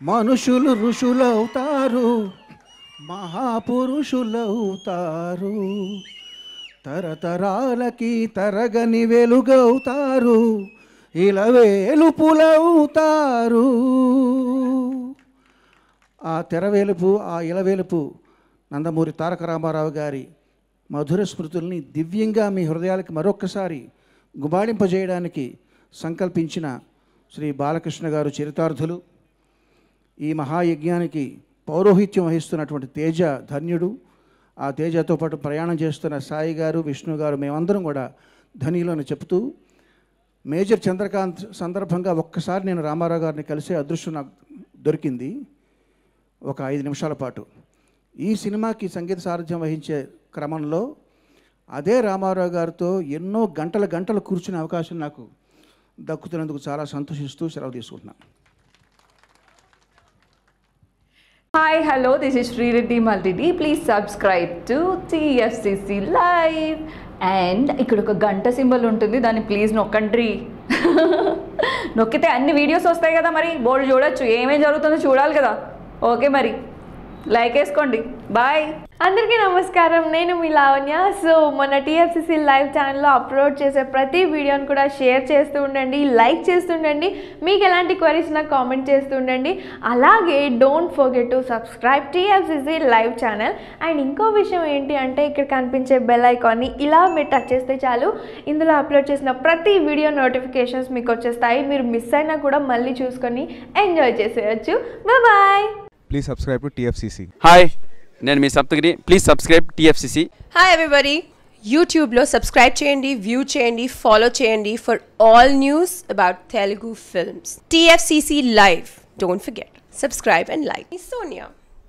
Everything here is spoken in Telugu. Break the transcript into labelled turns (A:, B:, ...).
A: మనుషులు ఋషులవుతారు మహాపురుషులవుతారు తరతరాలకి తరగని వెలుగవుతారు ఇలవేలుపులవుతారు ఆ తెరవేలుపు ఆ ఇలవేలుపు నందమూరి తారక రామారావు గారి మధుర స్మృతుల్ని దివ్యంగా మీ హృదయాలకి మరొక్కసారి గుబాళింపజేయడానికి సంకల్పించిన శ్రీ బాలకృష్ణ గారు చరితార్థులు ఈ మహాయజ్ఞానికి పౌరోహిత్యం వహిస్తున్నటువంటి తేజ ధన్యుడు ఆ తేజతో పాటు ప్రయాణం చేస్తున్న సాయి గారు విష్ణు గారు మేమందరం కూడా ధనియులని చెప్తూ మేజర్ చంద్రకాంత్ సందర్భంగా ఒక్కసారి నేను రామారావు గారిని కలిసే అదృష్టం నాకు దొరికింది ఒక ఐదు నిమిషాల పాటు ఈ సినిమాకి సంగీత సారథ్యం వహించే క్రమంలో అదే రామారావు గారితో ఎన్నో గంటల గంటలు కూర్చునే అవకాశం నాకు దక్కుతున్నందుకు చాలా సంతోషిస్తూ సెలవు తీసుకుంటున్నాను
B: Hi, hello, this is Sri Reddy Maldidi. Please subscribe to TFCC Live. And ఇక్కడ ఒక గంట సింబల్ ఉంటుంది దాన్ని ప్లీజ్ నొక్కండి నొక్కితే అన్ని వీడియోస్ వస్తాయి కదా మరి బోర్డు చూడొచ్చు ఏమేం జరుగుతుందో చూడాలి కదా ఓకే మరి లైక్ వేసుకోండి బాయ్
C: అందరికీ నమస్కారం నేను మీ లావణ్య సో మన టీఎఫ్సిసి లైవ్ ఛానల్లో అప్లోడ్ చేసే ప్రతి వీడియోని కూడా షేర్ చేస్తూ ఉండండి లైక్ చేస్తుండండి మీకు ఎలాంటి క్వరీస్ నాకు కామెంట్ చేస్తూ ఉండండి అలాగే don't forget to subscribe TFCC live channel and ఇంకో విషయం ఏంటి అంటే ఇక్కడ కనిపించే బెల్ ఐకాన్ని ఇలా మీరు టచ్ చేస్తే చాలు ఇందులో అప్లోడ్ చేసిన ప్రతి వీడియో నోటిఫికేషన్స్ మీకు వచ్చేస్తాయి మీరు మిస్ అయినా కూడా మళ్ళీ చూసుకొని ఎంజాయ్ చేసేయచ్చు bye
D: please subscribe to TFCC
E: hi నేను మీ Saptagiri please subscribe TFCC
F: hi everybody యూట్యూబ్లో సబ్స్క్రైబ్ చేయండి వ్యూ చేయండి ఫాలో చేయండి for all news about Telugu films TFCC live don't forget subscribe and like Sonia